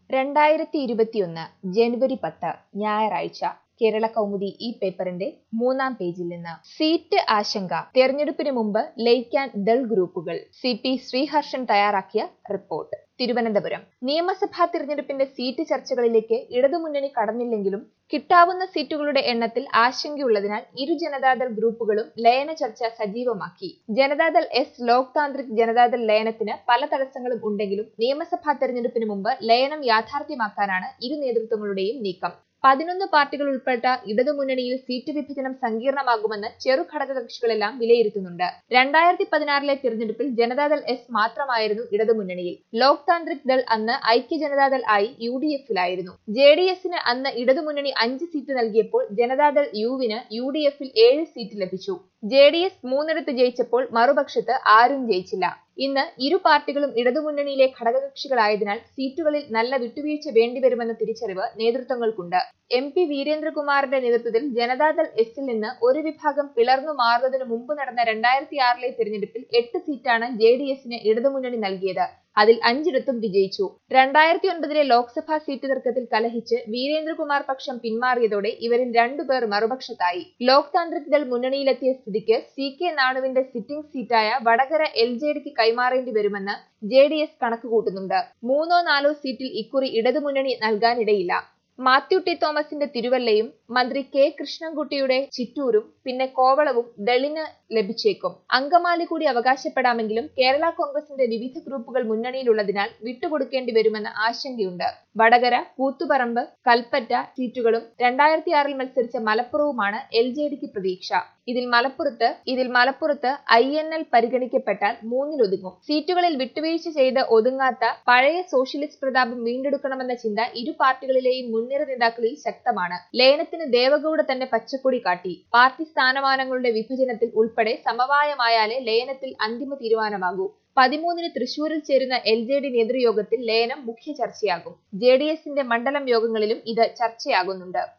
രണ്ടായിരത്തി ഇരുപത്തിയൊന്ന് ജനുവരി പത്ത് ഞായറാഴ്ച കേരള കൗമുദി ഈ പേപ്പറിന്റെ മൂന്നാം പേജിൽ നിന്ന് സീറ്റ് ആശങ്ക തെരഞ്ഞെടുപ്പിന് മുമ്പ് ലയിക്കാൻ ദൾ ഗ്രൂപ്പുകൾ സി പി ശ്രീഹർഷൻ തയ്യാറാക്കിയ റിപ്പോർട്ട് തിരുവനന്തപുരം നിയമസഭാ തിരഞ്ഞെടുപ്പിന്റെ സീറ്റ് ചർച്ചകളിലേക്ക് ഇടതുമുന്നണി കടന്നില്ലെങ്കിലും കിട്ടാവുന്ന സീറ്റുകളുടെ എണ്ണത്തിൽ ആശങ്കയുള്ളതിനാൽ ഇരു ജനതാദൾ ഗ്രൂപ്പുകളും ലയന ചർച്ച സജീവമാക്കി ജനതാദൾ എസ് ലോക് താന്ത്രിക് ജനതാദൾ ലയനത്തിന് പല തടസ്സങ്ങളും ഉണ്ടെങ്കിലും നിയമസഭാ തെരഞ്ഞെടുപ്പിന് മുമ്പ് ലയനം യാഥാർത്ഥ്യമാക്കാനാണ് ഇരു നേതൃത്വങ്ങളുടെയും നീക്കം പതിനൊന്ന് പാർട്ടികൾ ഉൾപ്പെട്ട ഇടതുമുന്നണിയിൽ സീറ്റ് വിഭജനം സങ്കീർണമാകുമെന്ന് ചെറു ഘടകകക്ഷികളെല്ലാം വിലയിരുത്തുന്നുണ്ട് രണ്ടായിരത്തി പതിനാറിലെ തിരഞ്ഞെടുപ്പിൽ ജനതാദൾ എസ് മാത്രമായിരുന്നു ഇടതുമുന്നണിയിൽ ലോക് താന്ത്രിക് ദൾ അന്ന് ഐക്യ ജനതാദൾ ആയി യു ഡി എഫിലായിരുന്നു ജെ ഡി എസിന് അന്ന് ഇടതുമുന്നണി അഞ്ച് സീറ്റ് നൽകിയപ്പോൾ ജനതാദൾ യുവിന് യു ഡി എഫിൽ ഏഴ് സീറ്റ് ലഭിച്ചു ജെ ഡി എസ് മൂന്നിടത്ത് ജയിച്ചപ്പോൾ മറുപക്ഷത്ത് ആരും ജയിച്ചില്ല ഇന്ന് ഇരു പാർട്ടികളും ഇടതുമുന്നണിയിലെ ഘടകകക്ഷികളായതിനാൽ സീറ്റുകളിൽ നല്ല വിട്ടുവീഴ്ച വേണ്ടിവരുമെന്ന തിരിച്ചറിവ് നേതൃത്വങ്ങൾക്കുണ്ട് എം പി വീരേന്ദ്രകുമാറിന്റെ നേതൃത്വത്തിൽ ജനതാദൾ എസിൽ നിന്ന് ഒരു വിഭാഗം പിളർന്നു മാറുന്നതിന് മുമ്പ് നടന്ന രണ്ടായിരത്തി ആറിലെ തിരഞ്ഞെടുപ്പിൽ എട്ട് സീറ്റാണ് ജെ ഡി എസിന് ഇടതുമുന്നണി നൽകിയത് അതിൽ അഞ്ചിടത്തും വിജയിച്ചു രണ്ടായിരത്തി ഒൻപതിലെ ലോക്സഭാ സീറ്റ് തർക്കത്തിൽ കലഹിച്ച് വീരേന്ദ്രകുമാർ പക്ഷം പിന്മാറിയതോടെ ഇവരിൽ രണ്ടുപേർ മറുപക്ഷത്തായി ലോക് താന്ത്രിക് ദൾ മുന്നണിയിലെത്തിയ സ്ഥിതിക്ക് സി കെ നാണുവിന്റെ സിറ്റിംഗ് സീറ്റായ വടകര എൽ ജെ ഡിക്ക് കൈമാറേണ്ടി വരുമെന്ന് ജെ ഡി എസ് കണക്കുകൂട്ടുന്നുണ്ട് മൂന്നോ നാലോ സീറ്റിൽ ഇക്കുറി ഇടതുമുന്നണി നൽകാനിടയില്ല മാത്യു ടി തോമസിന്റെ തിരുവല്ലയും മന്ത്രി കെ കൃഷ്ണൻകുട്ടിയുടെ ചിറ്റൂരും പിന്നെ കോവളവും ദളിന് ലഭിച്ചേക്കും അങ്കമാലി കൂടി അവകാശപ്പെടാമെങ്കിലും കേരള കോൺഗ്രസിന്റെ വിവിധ ഗ്രൂപ്പുകൾ മുന്നണിയിലുള്ളതിനാൽ വിട്ടുകൊടുക്കേണ്ടി വരുമെന്ന ആശങ്കയുണ്ട് വടകര കൂത്തുപറമ്പ് കൽപ്പറ്റ സീറ്റുകളും രണ്ടായിരത്തി ആറിൽ മത്സരിച്ച മലപ്പുറവുമാണ് എൽ ജെ ഡിക്ക് പ്രതീക്ഷ ഇതിൽ മലപ്പുറത്ത് ഇതിൽ മലപ്പുറത്ത് ഐ എൻ എൽ പരിഗണിക്കപ്പെട്ടാൽ മൂന്നിലൊതുങ്ങും സീറ്റുകളിൽ വിട്ടുവീഴ്ച ചെയ്ത് ഒതുങ്ങാത്ത പഴയ സോഷ്യലിസ്റ്റ് പ്രതാപം വീണ്ടെടുക്കണമെന്ന ചിന്ത ഇരു പാർട്ടികളിലെയും മുൻനിര നേതാക്കളിൽ ശക്തമാണ് ലയനത്തിന് ദേവഗൌഡ തന്നെ പച്ചക്കൊടി കാട്ടി പാർട്ടി സ്ഥാനമാനങ്ങളുടെ വിഭജനത്തിൽ ഉൾപ്പെടെ സമവായമായാലേ ലയനത്തിൽ അന്തിമ തീരുമാനമാകൂ പതിമൂന്നിന് തൃശൂരിൽ ചേരുന്ന എൽ ജെ ഡി നേതൃയോഗത്തിൽ ലയനം മുഖ്യ ചർച്ചയാകും ജെ ഡി എസിന്റെ മണ്ഡലം യോഗങ്ങളിലും ഇത് ചർച്ചയാകുന്നുണ്ട്